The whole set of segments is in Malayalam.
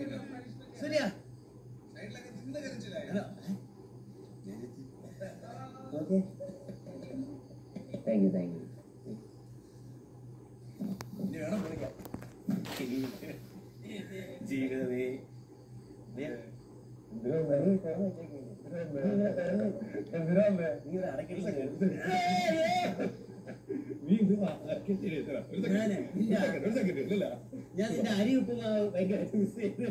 ശരിയാ സൈഡിലൊക്കെ നിന്ന് കരിച്ചില്ല okay thank you thank you ഇനി വേണം വിളിക്കാം ജീവിതമേ നീ ഇവിടെ അടയ്ക്കരുത്. നീ ഇത് അടയ്ക്ക് ശരി, ഇത്ര. ഒരു second. ഞാന് ഒരു ഇല്ല. second, ഒരു second, ഇല്ലില്ല. ഞാൻ നിന്റെ അരി ഉപ്പുമാവ് ഭയങ്കര മിസ് ചെയ്തു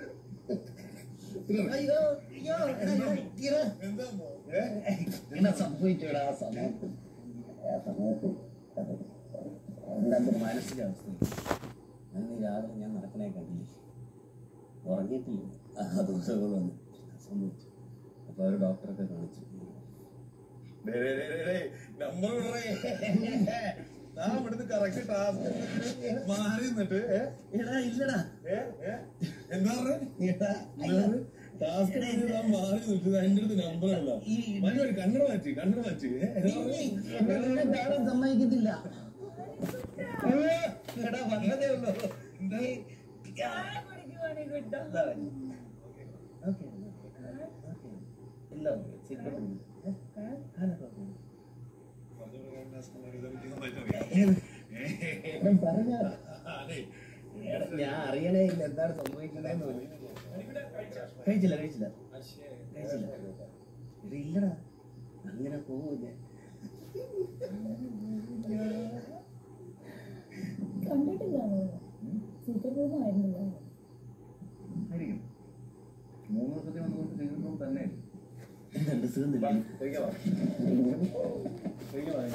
ഇത്ര. അയ്യോ അയ്യോ എടാ, എടാ, ഇയ്യോ. എന്താ മോ? ഏ? എന്നാ സംഭവിച്ചോടാ ആ സമയത്ത് ആ സമയത്ത് അത് എന്താണ്ട് മാനസിക അവസ്ഥ അന്ന് രാവിലെ ഞാൻ നടക്കണേ കണ്ടില്ലേ ഉറങ്ങിയിട്ടില്ല ആ ദിവസങ്ങൾ വന്ന് സംഭവിച്ചു അപ്പോൾ അവർ ഡോക്ടറൊക്കെ കാണിച്ചു ഡേ, ഡേ, ഡേ, ഡേ, ഡേ. number വിടറേ. താൻ ഇവിടുന്ന് correct task മാറി നിന്നിട്ട് ഏ? എടാ ഇല്ലടാ ഏ? ഏ? എന്താ പറഞ്ഞേ? എടാ എന്താണ്? task കഴിഞ്ഞ് താൻ മാറി നിന്നിട്ട് അതിന്റെ അടുത്ത് നമ്പർ അല്ല ഈ- മനുവൽ കണ്ണട മാറ്റി കണ്ണട മാറ്റി ഏ? എന്താ പറഞ്ഞേ? എന്നെ നിന്നെ കാണാൻ സമ്മതിക്കത്തില്ല അയ്യോ, എടാ വന്നതേ ഉള്ളൂ നീ ചായ കുടിക്കുവാണെങ്കിൽ കിട്ടോ ഇതാ വരൂ. Okay, okay. ഇല്ല ഓക്കേ, സിഗരറ്റ് ഉണ്ട്. ഏ? കാലൊക്കെ ഓക്കേ. ഏത്? ഞാൻ പറഞ്ഞാ അതെ. എടാ, ഞാൻ അറിയണേ ഇല്ല എന്താണ് സംഭവിക്കണേന്ന് പോലും. കഴിച്ചില്ല കഴിച്ചില്ല കഴിച്ചില്ല എടാ, ഇല്ലടാ അങ്ങനെ പോവില്ല കണ്ടിട്ടില്ലാണോ സൂത്രബോധമായിരുന്നല്ലോ ആയിരിക്കും. മൂന്ന് ദിവസത്തിൽ വന്നുകൊണ്ട് ചെയ്തിട്ടും തന്നെ എന്തുണ്ട് സുഖം വാ, കഴിക്കാം വാ. കഴിക്കാം വാ.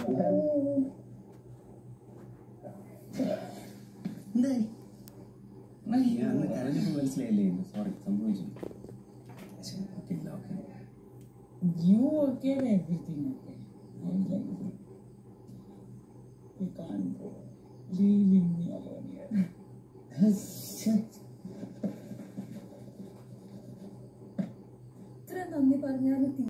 എന്തായി ഞാൻ അന്ന് കരഞ്ഞിട്ട് മനസ്സിലായില്ലേ സോറി സംഭവിച്ചു ശരി, ഓക്കേ, ഇല്ല, okay. You okay and everything okay. I'm like, you can't go. Leaving me alone here. ശ്ശെ. ഇത്ര നന്ദി പറഞ്ഞാലും